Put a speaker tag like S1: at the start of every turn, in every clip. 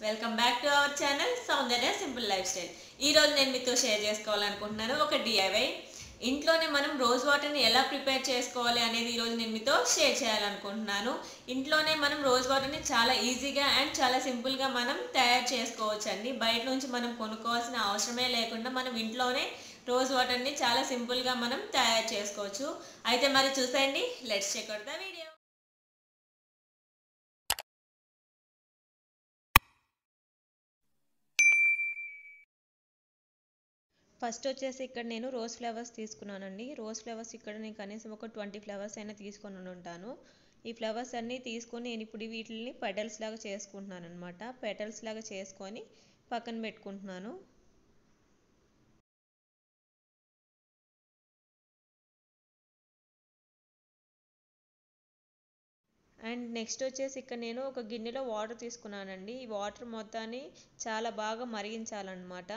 S1: welcome back to our channel Soundarya simple life style ఈ రోజు నేను మీతో షేర్ చేసుకోవాలనుకుంటున్నాను ఒక డిఐవై ఇంట్లోనే మనం రోజ్ వాటర్ని ఎలా ప్రిపేర్ చేసుకోవాలి అనేది ఈ రోజు నేను మీతో షేర్ చేయాలనుకుంటున్నాను ఇంట్లోనే మనం రోజ్ వాటర్ని చాలా ఈజీగా అండ్ చాలా సింపుల్గా మనం తయారు చేసుకోవచ్చు అండి బయట నుంచి మనం కొనుక్కోవాల్సిన అవసరమే లేకుండా మనం ఇంట్లోనే రోజ్ వాటర్ని చాలా సింపుల్గా మనం తయారు చేసుకోవచ్చు అయితే మరి చూసేయండి let's check out the video first వచ్చేసి ఇక్కడ నేను రోజ్ ఫ్లవర్స్ తీసుకున్నానండి రోజ్ ఫ్లవర్స్ ఇక్కడ నేను కనీసం ఒక ట్వంటీ ఫ్లవర్స్ అయినా తీసుకొని ఉంటాను ఈ ఫ్లవర్స్ అన్నీ తీసుకొని నేను ఇప్పుడు వీటిని పెటల్స్ లాగా చేసుకుంటున్నాను అనమాట పెటల్స్ లాగా చేసుకొని పక్కన పెట్టుకుంటున్నాను అండ్ నెక్స్ట్ వచ్చేసి ఇక్కడ నేను ఒక గిన్నెలో వాటర్ తీసుకున్నానండి ఈ వాటర్ మొత్తాన్ని చాలా బాగా మరిగించాలన్నమాట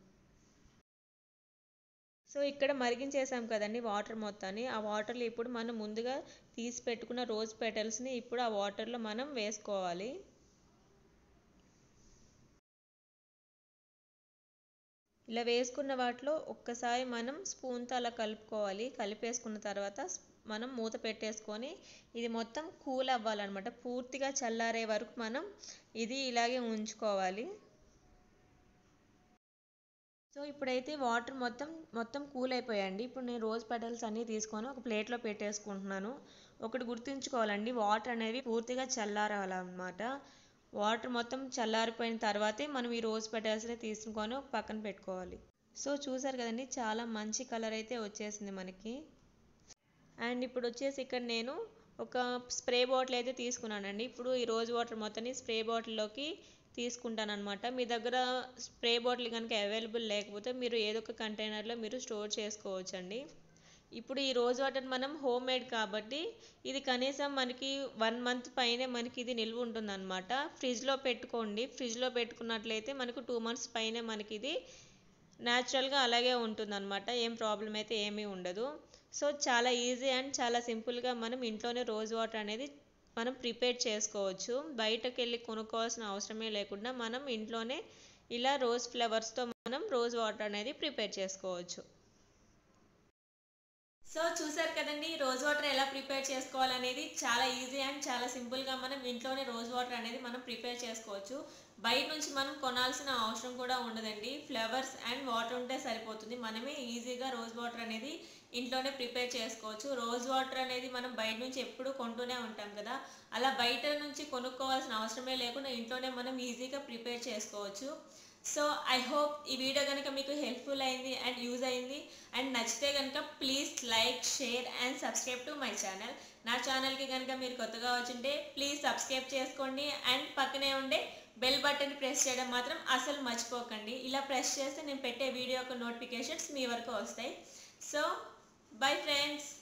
S1: సో ఇక్కడ మరిగించేసాం కదండి వాటర్ మొత్తాన్ని ఆ వాటర్లో ఇప్పుడు మనం ముందుగా తీసి పెట్టుకున్న రోజ్ పెటల్స్ని ఇప్పుడు ఆ వాటర్లో మనం వేసుకోవాలి ఇలా వేసుకున్న వాటిలో ఒక్కసారి మనం స్పూన్తో అలా కలుపుకోవాలి కలిపేసుకున్న తర్వాత మనం మూత పెట్టేసుకొని ఇది మొత్తం కూల్ అవ్వాలన్నమాట పూర్తిగా చల్లారే వరకు మనం ఇది ఇలాగే ఉంచుకోవాలి సో ఇప్పుడైతే వాటర్ మొత్తం మొత్తం కూల్ అయిపోయాయండి ఇప్పుడు నేను రోజ్ పెటల్స్ అన్నీ తీసుకొని ఒక ప్లేట్లో పెట్టేసుకుంటున్నాను ఒకటి గుర్తుంచుకోవాలండి వాటర్ అనేవి పూర్తిగా చల్లారాలన్నమాట వాటర్ మొత్తం చల్లారిపోయిన తర్వాతే మనం ఈ రోజ్ పెటల్స్ని తీసుకొని ఒక పక్కన పెట్టుకోవాలి సో చూసారు కదండి చాలా మంచి కలర్ అయితే వచ్చేసింది మనకి అండ్ ఇప్పుడు వచ్చేసి ఇక్కడ నేను ఒక స్ప్రే బాటిల్ అయితే తీసుకున్నానండి ఇప్పుడు ఈ రోజ్ వాటర్ మొత్తాన్ని స్ప్రే బాటిల్లోకి తీసుకుంటాను అనమాట మీ దగ్గర స్ప్రే బాటిల్ కనుక అవైలబుల్ లేకపోతే మీరు ఏదో ఒక కంటైనర్లో మీరు స్టోర్ చేసుకోవచ్చండి ఇప్పుడు ఈ రోజ్ వాటర్ మనం హోమ్ మేడ్ కాబట్టి ఇది కనీసం మనకి వన్ మంత్ పైనే మనకి ఇది నిల్వ ఉంటుందన్నమాట ఫ్రిడ్జ్లో పెట్టుకోండి ఫ్రిడ్జ్లో పెట్టుకున్నట్లయితే మనకు టూ మంత్స్ పైనే మనకి ఇది న్యాచురల్గా అలాగే ఉంటుందన్నమాట ఏం ప్రాబ్లం అయితే ఏమీ ఉండదు సో చాలా ఈజీ అండ్ చాలా సింపుల్గా మనం ఇంట్లోనే రోజ్ వాటర్ అనేది మనం ప్రిపేర్ చేసుకోవచ్చు బయటకు వెళ్ళి కొనుక్కోవాల్సిన అవసరమే లేకుండా మనం ఇంట్లోనే ఇలా రోజ్ ఫ్లవర్స్తో మనం రోజ్ వాటర్ అనేది ప్రిపేర్ చేసుకోవచ్చు సో చూసారు కదండి రోజ్ వాటర్ ఎలా ప్రిపేర్ చేసుకోవాలనేది చాలా ఈజీ అండ్ చాలా సింపుల్గా మనం ఇంట్లోనే రోజ్ వాటర్ అనేది మనం ప్రిపేర్ చేసుకోవచ్చు బయట నుంచి మనం కొనాల్సిన అవసరం కూడా ఉండదండి ఫ్లవర్స్ అండ్ వాటర్ ఉంటే సరిపోతుంది మనమే ఈజీగా రోజ్ వాటర్ అనేది ఇంట్లోనే ప్రిపేర్ చేసుకోవచ్చు రోజ్ వాటర్ అనేది మనం బయట నుంచి ఎప్పుడు కొంటూనే ఉంటాం కదా అలా బయట నుంచి కొనుక్కోవాల్సిన అవసరమే లేకుండా ఇంట్లోనే మనం ఈజీగా ప్రిపేర్ చేసుకోవచ్చు సో ఐ హోప్ ఈ వీడియో కనుక మీకు హెల్ప్ఫుల్ అయింది అండ్ యూజ్ అయింది అండ్ నచ్చితే కనుక please like share and subscribe to my channel నా ఛానల్కి కనుక మీరు కొత్తగా వచ్చింటే ప్లీజ్ సబ్స్క్రైబ్ చేసుకోండి అండ్ పక్కనే ఉండే బెల్ బటన్ ప్రెస్ చేయడం మాత్రం అసలు మర్చిపోకండి ఇలా ప్రెస్ చేస్తే నేను పెట్టే వీడియో యొక్క నోటిఫికేషన్స్ మీ వరకు వస్తాయి సో బై ఫ్రెండ్స్